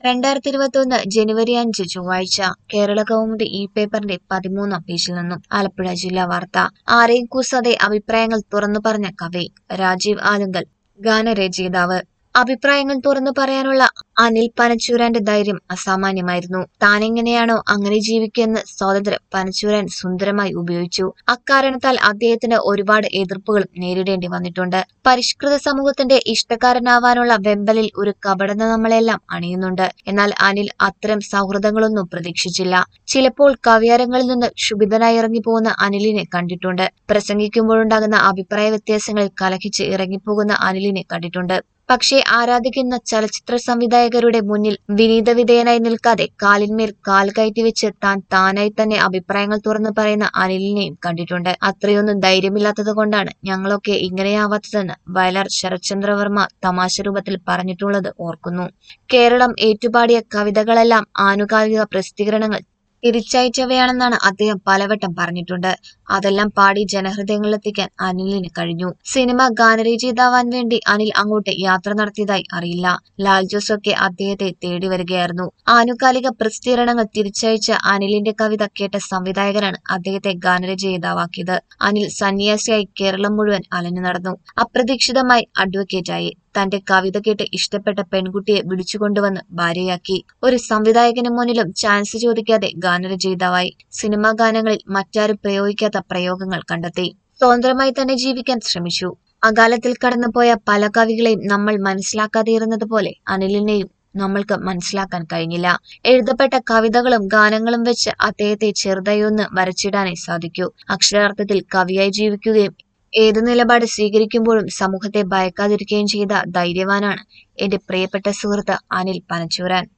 രണ്ടായിരത്തി ഇരുപത്തിയൊന്ന് ജനുവരി അഞ്ച് ചൊവ്വാഴ്ച കേരള കൗമുദി ഇ പേപ്പറിന്റെ പതിമൂന്നാം പേജിൽ നിന്നും ആലപ്പുഴ ജില്ലാ വാർത്ത ആരെയും കൂസാതെ അഭിപ്രായങ്ങൾ തുറന്നു പറഞ്ഞ കവി രാജീവ് ആലുങ്കൽ ഗാനരചയിതാവ് അഭിപ്രായങ്ങൾ തുറന്നു പറയാനുള്ള അനിൽ പനച്ചൂരാന്റെ ധൈര്യം അസാമാന്യമായിരുന്നു താനെങ്ങനെയാണോ അങ്ങനെ ജീവിക്കുമെന്ന് സ്വാതന്ത്ര്യം പനച്ചൂരാൻ സുന്ദരമായി ഉപയോഗിച്ചു അക്കാരണത്താൽ അദ്ദേഹത്തിന് ഒരുപാട് എതിർപ്പുകളും നേരിടേണ്ടി വന്നിട്ടുണ്ട് പരിഷ്കൃത സമൂഹത്തിന്റെ ഇഷ്ടക്കാരനാവാനുള്ള വെമ്പലിൽ ഒരു കപടത നമ്മളെല്ലാം അണിയുന്നുണ്ട് എന്നാൽ അനിൽ അത്തരം സൗഹൃദങ്ങളൊന്നും പ്രതീക്ഷിച്ചില്ല ചിലപ്പോൾ കവിയാരങ്ങളിൽ നിന്ന് ക്ഷുഭിതനായി ഇറങ്ങിപ്പോകുന്ന അനിലിനെ കണ്ടിട്ടുണ്ട് പ്രസംഗിക്കുമ്പോഴുണ്ടാകുന്ന അഭിപ്രായ വ്യത്യാസങ്ങളിൽ കലഹിച്ച് ഇറങ്ങിപ്പോകുന്ന അനിലിനെ കണ്ടിട്ടുണ്ട് പക്ഷേ ആരാധിക്കുന്ന ചലച്ചിത്ര സംവിധായകരുടെ മുന്നിൽ വിനീത വിധേയനായി നിൽക്കാതെ കാലിന്മേൽ കാൽ കയറ്റി വെച്ച് താൻ താനായി തന്നെ അഭിപ്രായങ്ങൾ തുറന്നു പറയുന്ന അനിലിനെയും കണ്ടിട്ടുണ്ട് അത്രയൊന്നും ധൈര്യമില്ലാത്തത് കൊണ്ടാണ് ഞങ്ങളൊക്കെ ഇങ്ങനെയാവാത്തതെന്ന് വയലാർ ശരത്ചന്ദ്രവർമ്മ തമാശ രൂപത്തിൽ പറഞ്ഞിട്ടുള്ളത് ഓർക്കുന്നു കേരളം ഏറ്റുപാടിയ കവിതകളെല്ലാം ആനുകാലിക പ്രസിദ്ധീകരണങ്ങൾ തിരിച്ചയച്ചവയാണെന്നാണ് അദ്ദേഹം പലവട്ടം പറഞ്ഞിട്ടുണ്ട് അതെല്ലാം പാടി ജനഹൃദയങ്ങളിലെത്തിക്കാൻ അനിലിന് കഴിഞ്ഞു സിനിമ ഗാനരചയിതാവാൻ വേണ്ടി അനിൽ അങ്ങോട്ട് യാത്ര നടത്തിയതായി അറിയില്ല ലാൽ ജോസ് ഒക്കെ അദ്ദേഹത്തെ തേടി വരികയായിരുന്നു ആനുകാലിക പ്രസിദ്ധീകരണങ്ങൾ തിരിച്ചയച്ച അനിലിന്റെ കവിത കേട്ട സംവിധായകരാണ് അദ്ദേഹത്തെ ഗാനരചയിതാവാക്കിയത് അനിൽ സന്യാസിയായി കേരളം മുഴുവൻ അലഞ്ഞു നടന്നു അപ്രതീക്ഷിതമായി അഡ്വക്കേറ്റായി തന്റെ കവിത കേട്ട് ഇഷ്ടപ്പെട്ട പെൺകുട്ടിയെ വിളിച്ചുകൊണ്ടുവന്ന് ഭാര്യയാക്കി ഒരു സംവിധായകന് മുന്നിലും ചാൻസ് ചോദിക്കാതെ ഗാനരചയിതാവായി സിനിമാ ഗാനങ്ങളിൽ മറ്റാരും പ്രയോഗിക്കാത്ത പ്രയോഗങ്ങൾ കണ്ടെത്തി സ്വതന്ത്രമായി തന്നെ ജീവിക്കാൻ ശ്രമിച്ചു അകാലത്തിൽ കടന്നുപോയ പല കവികളെയും നമ്മൾ മനസ്സിലാക്കാതെയിരുന്നത് പോലെ അനിലിനെയും നമ്മൾക്ക് മനസ്സിലാക്കാൻ കഴിഞ്ഞില്ല എഴുതപ്പെട്ട കവിതകളും ഗാനങ്ങളും വെച്ച് അദ്ദേഹത്തെ ചെറുതായി ഒന്ന് വരച്ചിടാനേ സാധിക്കൂ അക്ഷരാർത്ഥത്തിൽ കവിയായി ജീവിക്കുകയും ഏത് നിലപാട് സ്വീകരിക്കുമ്പോഴും സമൂഹത്തെ ഭയക്കാതിരിക്കുകയും ചെയ്ത ധൈര്യവാനാണ് എന്റെ പ്രിയപ്പെട്ട സുഹൃത്ത് അനിൽ പനച്ചൂരാൻ